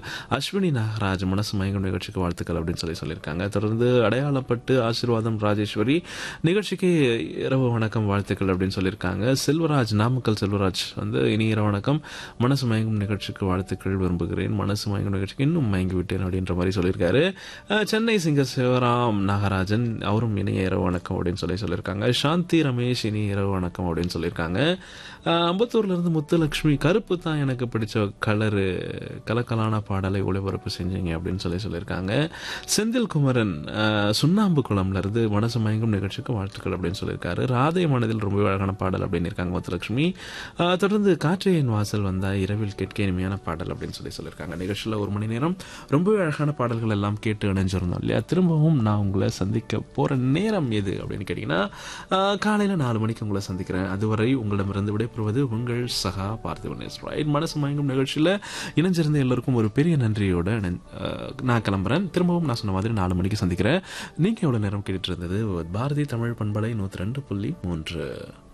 அஸ்வினி நாகராஜ் மனசு மயங்கும் நிகழ்ச்சிக்கு வாழ்த்துக்கள் அப்படின்னு சொல்லி சொல்லியிருக்காங்க தொடர்ந்து அடையாளப்பட்டு ஆசீர்வாதம் ராஜேஸ்வரி நிகழ்ச்சிக்கு இரவு வணக்கம் வாழ்த்துக்கள் அப்படின்னு சொல்லியிருக்காங்க செல்வராஜ் நாமக்கல் செல்வராஜ் வந்து இனி இரவு வணக்கம் மனசு மயங்கும் நிகழ்ச்சிக்கு வாழ்த்துக்கள் விரும்புகிறேன் மனசு மயங்கும் நிகழ்ச்சிக்கு இன்னும் மயங்கி விட்டேன் அப்படின்ற மாதிரி சொல்லியிருக்காரு அஹ், சென்னை சிங்கர் சிவராம் நாகராஜன் அவரும் இனிய இரவு வணக்கம் அப்படின்னு சொல்லி சொல்லியிருக்காங்க சாந்தி ரமேஷ் இனி இரவு வணக்கம் அப்படின்னு சொல்லியிருக்காங்க அஹ், அம்பத்தூர்ல இருந்து முத்துலட்சுமி கருப்பு தான் எனக்கு பிடிச்ச கலரு கலக்கலான பாடலை ஒளிபரப்பு செஞ்சீங்க அப்படின்னு சொல்லி சொல்லியிருக்காங்க செந்தில் குமரன் அஹ், சுண்ணாம்பு குளம்ல இருந்து மனசு மயங்கும் நிகழ்ச்சிக்கு வாழ்த்துக்கள் அப்படின்னு சொல்லியிருக்காரு ராதை மனதில் ரொம்ப அழகான பாடல் அப்படின்னு இருக்காங்க முத்துலட்சுமி அஹ், தொடர்ந்து காற்றையின் வாசல் வந்தா இரவில் கேட்க இனிமையான பாடல் அப்படின்னு சொல்லி சொல்லியிருக்காங்க நிகழ்ச்சியில் ஒரு மணி நேரம் ரொம்பவே அழகான பாடல்கள் எல்லாம் கேட்டு இணைஞ்சிருந்தோம் இல்லையா திரும்பவும் நான் உங்களை சந்திக்க போற நேரம் எது அப்படின்னு கேட்டீங்கன்னா அஹ், காலையில நாலு மணிக்கு உங்களை சந்திக்கிறேன் அதுவரை உங்களிடமிருந்து விடைபெறுவது உங்கள் சகா பார்த்திபன் ரைட் மனசு மயங்கும் நிகழ்ச்சியில் இணைஞ்சிருந்த எல்லோருக்கும் ஒரு பெரிய நன்றியோட நான், அஹ், நான் கிளம்புறேன் திரும்பவும் நான் சொன்ன மாதிரி நாலு மணிக்கு சந்திக்கிறேன் நீங்க எவ்வளவு நேரம் கேட்டுட்டு இருந்தது பாரதி தமிழ் பண்பலை நூத்தி ரெண்டு புள்ளி மூன்று